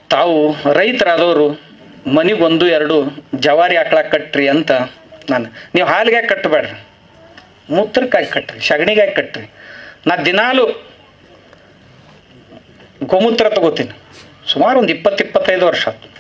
ತಾವು ರೈತರಾದವರು ಮನಿಗೊಂದು ಎರಡು ಜವಾರಿ ಆಕಳ ಕಟ್ರಿ ಅಂತ ನಾನು ನೀವು ಹಾಲಿಗೆ ಕಟ್ಟಬೇಡ್ರಿ ಮೂತ್ರಕ್ಕಾಗಿ ಕಟ್ರಿ ಸಗಣಿಗಾಗಿ ಕಟ್ರಿ ನಾ ದಿನಾಲು ಗೋಮೂತ್ರ ತಗೋತೀನಿ ಸುಮಾರು ಒಂದು ಇಪ್ಪತ್ತು ಇಪ್ಪತ್ತೈದು ವರ್ಷ ಆಯ್ತು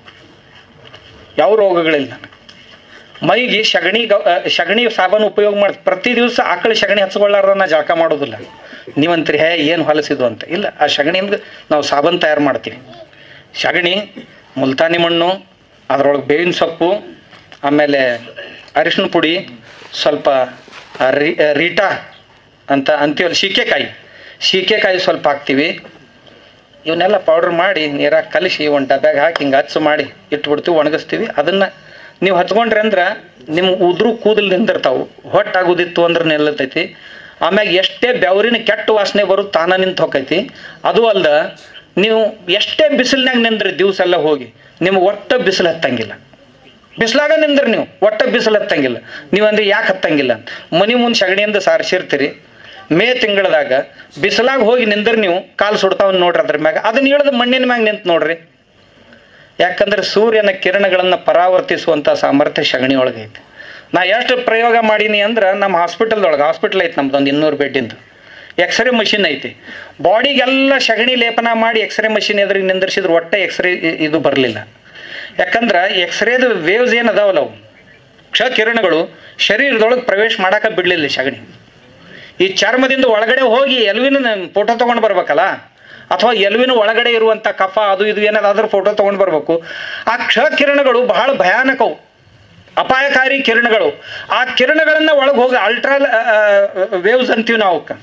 ಯಾವ ರೋಗಗಳಿಲ್ಲ ನನಗೆ ಮೈಗೆ ಸಗಣಿ ಗ- ಆ, ಸಗಣಿ ಸಾಬಾನು ಉಪಯೋಗ ಮಾಡಿ ಪ್ರತಿ ದಿವಸ ಆಕಳ ಸಗಣಿ ಹಚ್ಕೊಳ್ಳಾರ್ದ ನಾ ಜಳಕ ಮಾಡೋದಿಲ್ಲ ನೀವಂತ್ರಿ ಹೇ ಏನು ಹೊಲಸಿದು ಅಂತ ಇಲ್ಲ ಆ ಸಗಣಿಯಿಂದ ನಾವು ಸಾಬನ್ ತಯಾರು ಮಾಡ್ತೀವಿ ಸಗಣಿ ಮುಲ್ತಾನಿ ಮಣ್ಣು ಅದರೊಳಗೆ ಬೇವಿನ ಸೊಪ್ಪು ಆಮೇಲೆ ಅರಿಶಿನ ಪುಡಿ ಸ್ವಲ್ಪ ಆ, ರಿ ಆ, ರೀಟಾ ಅಂತ ಅಂತೀವಲ್ಲ ಸೀಕೆಕಾಯಿ ಸೀಕೆಕಾಯಿ ಸ್ವಲ್ಪ ಹಾಕ್ತೀವಿ ಇವನ್ನೆಲ್ಲ ಪೌಡ್ರ್ ಮಾಡಿ ನೀರಾಗ ಕಲಿಸಿ ಒಂದು ಡಬ್ಯಾಗ ಹಾಕಿ ಹಿಂಗೆ ಹಚ್ಚು ಮಾಡಿ ಇಟ್ಬಿಡ್ತೀವಿ ಒಣಗಿಸ್ತೀವಿ ಅದನ್ನು ನೀವು ಹಚ್ಕೊಂಡ್ರಿ ಅಂದ್ರೆ ನಿಮ್ಮ ಉದ್ರು ಕೂದಲು ನಿಂದಿರ್ತಾವೆ ಹೊಟ್ಟಾಗೋದಿತ್ತು ಅಂದ್ರೆ ನಿಲ್ಲತೈತಿ ಆಮ್ಯಾಗ ಎಷ್ಟೇ ಬೆವರಿನ ಕೆಟ್ಟ ವಾಸನೆ ಬರುತ್ತೆ ತಾನ ನಿಂತು ಹೋಕೈತಿ ಅದು ಅಲ್ದ ನೀವು ಎಷ್ಟೇ ಬಿಸಿಲಿನಾಗ ನಿಂದ್ರಿ ದಿವಸ ಎಲ್ಲ ಹೋಗಿ ನಿಮ್ಗೆ ಒಟ್ಟ ಬಿಸಿಲು ಹತ್ತಂಗಿಲ್ಲ ಬಿಸಿಲಾಗ ನಿಂದ್ರಿ ನೀವು ಒಟ್ಟ ಬಿಸಿಲು ಹತ್ತಂಗಿಲ್ಲ ನೀವು ಅಂದ್ರೆ ಯಾಕೆ ಹತ್ತಂಗಿಲ್ಲ ಅಂತ ಮನಿ ಮುಂದೆ ಸಗಣಿಯಿಂದ ಸಾರಿಸಿರ್ತೀರಿ ಮೇ ತಿಂಗಳದಾಗ ಬಿಸಿಲಾಗ ಹೋಗಿ ನಿಂದ್ರಿ ನೀವು ಕಾಲು ಸುಡ್ತಾವ್ ನೋಡ್ರಿ ಅದ್ರ ಮ್ಯಾಗ ಅದನ್ನ ಇಳಿದು ಮಣ್ಣಿನ ಮ್ಯಾಗ ನಿಂತು ನೋಡ್ರಿ ಯಾಕಂದ್ರೆ ಸೂರ್ಯನ ಕಿರಣಗಳನ್ನು ಪರಾವರ್ತಿಸುವಂಥ ಸಾಮರ್ಥ್ಯ ಸಗಣಿ ಒಳಗೆ ಐತಿ ನಾ ಎಷ್ಟು ಪ್ರಯೋಗ ಮಾಡೀನಿ ಅಂದ್ರೆ ನಮ್ಮ ಹಾಸ್ಪಿಟಲ್ದೊಳಗೆ ಹಾಸ್ಪಿಟಲ್ ಐತಿ ನಮ್ದು ಒಂದು ಇನ್ನೂರು ಬೆಡ್ಡಿಂದು ಎಕ್ಸ್ರೇ ಮಷಿನ್ ಐತಿ ಬಾಡಿಗೆಲ್ಲ ಸಗಣಿ ಲೇಪನ ಮಾಡಿ ಎಕ್ಸ್ರೇ ಮಷಿನ್ ಎದುರಿಗೆ ನಿಂದಿರ್ಸಿದ್ರು ಒಟ್ಟೆ ಎಕ್ಸ್ರೇ ಇದು ಬರಲಿಲ್ಲ ಯಾಕಂದ್ರೆ ಎಕ್ಸ್ರೇದು ವೇವ್ಸ್ ಏನು ಅದಾವಲ್ಲ ಅವು ಕ್ಷ ಕಿರಣಗಳು ಶರೀರದೊಳಗೆ ಪ್ರವೇಶ ಮಾಡಾಕ ಬಿಡಲಿಲ್ಲ ಸಗಣಿ ಈ ಚರ್ಮದಿಂದ ಒಳಗಡೆ ಹೋಗಿ ಎಲ್ವಿನ ಫೋಟೋ ತೊಗೊಂಡು ಬರ್ಬೇಕಲ್ಲ ಅಥವಾ ಎಲ್ವಿನ ಒಳಗಡೆ ಇರುವಂಥ ಕಫ ಅದು ಇದು ಏನಾದ್ರು ಫೋಟೋ ತೊಗೊಂಡು ಬರ್ಬೇಕು ಆ ಕ್ಷ ಕಿರಣಗಳು ಬಹಳ ಭಯಾನಕವು ಅಪಾಯಕಾರಿ ಕಿರಣಗಳು ಆ ಕಿರಣಗಳನ್ನು ಒಳಗೆ ಹೋಗಿ ಅಲ್ಟ್ರಾ ವೇವ್ಸ್ ಅಂತೀವಿ ನಾವು ಅವಕ್ಕೆ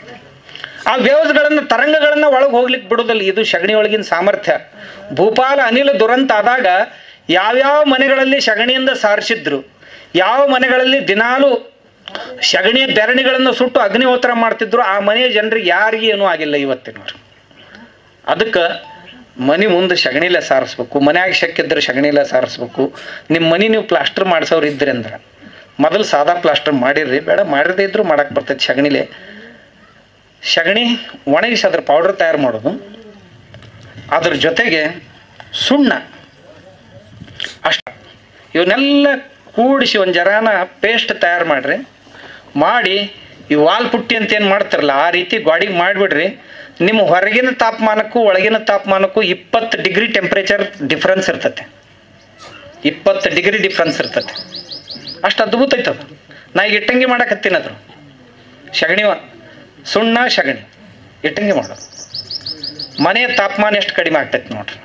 ಆ ವೇವ್ಸ್ಗಳನ್ನು ತರಂಗಗಳನ್ನು ಒಳಗೆ ಹೋಗ್ಲಿಕ್ಕೆ ಬಿಡೋದಿಲ್ಲ ಇದು ಸಗಣಿ ಒಳಗಿನ ಸಾಮರ್ಥ್ಯ ಭೂಪಾಲ ಅನಿಲ ದುರಂತ ಆದಾಗ ಯಾವ್ಯಾವ ಮನೆಗಳಲ್ಲಿ ಸಗಣಿಯಿಂದ ಸಾರಿಸಿದ್ರು ಯಾವ ಮನೆಗಳಲ್ಲಿ ದಿನಾಲು ಸಗಣಿಯ ಬೆರಣಿಗಳನ್ನು ಸುಟ್ಟು ಅಗ್ನಿಹೋತ್ರ ಮಾಡ್ತಿದ್ರು ಆ ಮನೆಯ ಜನರಿಗೆ ಯಾರಿಗೂ ಏನೂ ಆಗಿಲ್ಲ ಇವತ್ತಿನವ್ರು ಅದಕ್ಕೆ ಮನೆ ಮುಂದೆ ಸಗಣಿಲೆ ಸಾರಿಸ್ಬೇಕು ಮನ್ಯಾಗ ಶಕ್ಕಿದ್ರೆ ಸಗಣಿಲೆ ಸಾರಿಸ್ಬೇಕು ನಿಮ್ಮ ಮನೆ ನೀವು ಪ್ಲಾಸ್ಟರ್ ಮಾಡಿಸೋರು ಇದ್ರಿ ಅಂದ್ರೆ ಮೊದಲು ಸಾದಾ ಪ್ಲಾಸ್ಟರ್ ಮಾಡಿರ್ರಿ ಬೇಡ ಮಾಡಿರದೇ ಇದ್ರೂ ಮಾಡಕ್ಕೆ ಬರ್ತೈತೆ ಸಗಣಿಲೆ ಸಗಣಿ ಒಣಗಿಸಿ ಅದ್ರ ಪೌಡರ್ ತಯಾರು ಮಾಡೋದು ಅದ್ರ ಜೊತೆಗೆ ಸುಣ್ಣ ಅಷ್ಟ ಇವನ್ನೆಲ್ಲ ಕೂಡಿಸಿ ಒಂದು ಜರಾನ ಪೇಸ್ಟ್ ತಯಾರು ಮಾಡಿರಿ ಮಾಡಿ ಈ ವಾಲ್ ಪುಟ್ಟಿ ಅಂತ ಏನು ಮಾಡ್ತಾರಲ್ಲ ಆ ರೀತಿ ಗಾಡಿಗೆ ಮಾಡಿಬಿಡ್ರಿ ನಿಮ್ಮ ಹೊರಗಿನ ತಾಪಮಾನಕ್ಕೂ ಒಳಗಿನ ತಾಪಮಾನಕ್ಕೂ ಇಪ್ಪತ್ತು ಡಿಗ್ರಿ ಟೆಂಪ್ರೇಚರ್ ಡಿಫ್ರೆನ್ಸ್ ಇರ್ತತೆ ಇಪ್ಪತ್ತು ಡಿಗ್ರಿ ಡಿಫ್ರೆನ್ಸ್ ಇರ್ತತೆ ಅಷ್ಟು ಅದ್ಭುತ ಐತದ ನಾ ಈಗ ಇಟ್ಟಂಗಿ ಮಾಡಕತ್ತೀನಿ ಅದ್ರ ಸಗಣಿವ ಸುಣ್ಣ ಸಗಣಿ ಇಟ್ಟಂಗಿ ಮಾಡೋದು ಮನೆಯ ತಾಪಮಾನ ಎಷ್ಟು ಕಡಿಮೆ ಆಗ್ತೈತೆ ನೋಡ್ರಿ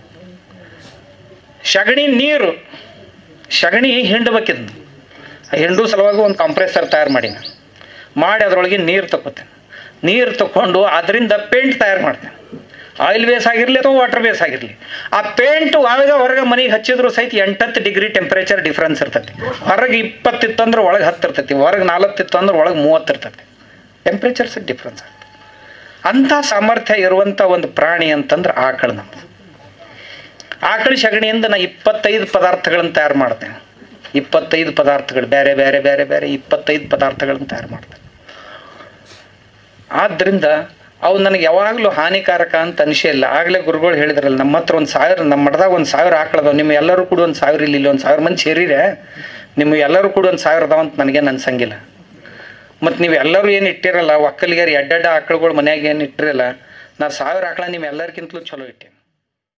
ಸಗಣಿ ನೀರು ಸಗಣಿ ಹಿಂಡ್ಬೇಕಿದ್ನು ಆ ಹಿಂಡು ಸಲುವಾಗಿ ಒಂದು ಕಂಪ್ರೆಸರ್ ತಯಾರು ಮಾಡೀನಿ ಮಾಡಿ ಅದರೊಳಗೆ ನೀರು ತಗೋತೇನೆ ನೀರು ತಗೊಂಡು ಅದರಿಂದ ಪೇಂಟ್ ತಯಾರು ಮಾಡ್ತೇನೆ ಆಯಿಲ್ ಬೇಸ್ ಆಗಿರಲಿ ಅಥವಾ ವಾಟರ್ ಬೇಸ್ ಆಗಿರಲಿ ಆ ಪೇಂಟ್ ಒಳಗೆ ಹೊರಗೆ ಮನೆಗೆ ಹಚ್ಚಿದ್ರು ಸಹಿತ ಎಂಟತ್ತು ಡಿಗ್ರಿ ಟೆಂಪ್ರೇಚರ್ ಡಿಫ್ರೆನ್ಸ್ ಇರ್ತೈತಿ ಹೊರಗೆ ಇಪ್ಪತ್ತಿತ್ತು ಅಂದ್ರೆ ಒಳಗೆ ಹತ್ತು ಇರ್ತೈತಿ ಹೊರಗೆ ನಾಲ್ವತ್ತಿತ್ತು ಅಂದ್ರೆ ಒಳಗೆ ಮೂವತ್ತು ಇರ್ತೈತಿ ಟೆಂಪ್ರೇಚರ್ಸ್ ಡಿಫ್ರೆನ್ಸ್ ಆಗ್ತದೆ ಅಂಥ ಸಾಮರ್ಥ್ಯ ಇರುವಂಥ ಒಂದು ಪ್ರಾಣಿ ಅಂತಂದ್ರೆ ಆಕಳು ನಮ್ಮದು ಆಕಳ ಸಗಣಿಯಿಂದ ನಾ ಇಪ್ಪತ್ತೈದು ಪದಾರ್ಥಗಳನ್ನು ತಯಾರು ಮಾಡ್ತೇನೆ ಇಪ್ಪತ್ತೈದು ಪದಾರ್ಥಗಳು ಬೇರೆ ಬೇರೆ ಬೇರೆ ಬೇರೆ ಇಪ್ಪತ್ತೈದು ಪದಾರ್ಥಗಳನ್ನು ತಯಾರು ಮಾಡ್ತೇನೆ ಆದ್ದರಿಂದ ಅವು ನನಗೆ ಯಾವಾಗಲೂ ಹಾನಿಕಾರಕ ಅಂತ ಅನಿಸಿಲ್ಲ ಆಗಲೇ ಗುರುಗಳು ಹೇಳಿದ್ರಲ್ಲ ನಮ್ಮ ಹತ್ರ ಒಂದು ಸಾವಿರ ನಮ್ಮ ಮಠದಾಗ ಒಂದು ಸಾವಿರ ಆಕಳದಾವ ನಿಮ್ಮ ಎಲ್ಲರೂ ಕೂಡ ಒಂದು ಸಾವಿರ ಇಲ್ಲಿ ಇಲ್ಲಿ ಒಂದು ಸಾವಿರ ಮಂದಿ ಸೇರಿರೆ ನಿಮ್ಗೆ ಎಲ್ಲರೂ ಕೂಡ ಒಂದು ಸಾವಿರ ಅದಾವ ಅಂತ ನನಗೇನು ಅನ್ಸಂಗಿಲ್ಲ ಮತ್ತು ನೀವು ಎಲ್ಲರೂ ಏನು ಇಟ್ಟಿರಲ್ಲ ಒಕ್ಕಲಿಗರು ಎಡ್ಡೆಡ್ಡ ಆಕಳುಗಳು ಮನ್ಯಾಗ ಏನು ಇಟ್ಟಿರಲ್ಲ ನಾ ಸಾವಿರ ಆಕಳ ನೀವು ಎಲ್ಲರಿಗಿಂತಲೂ ಚಲೋ ಇಟ್ಟೆ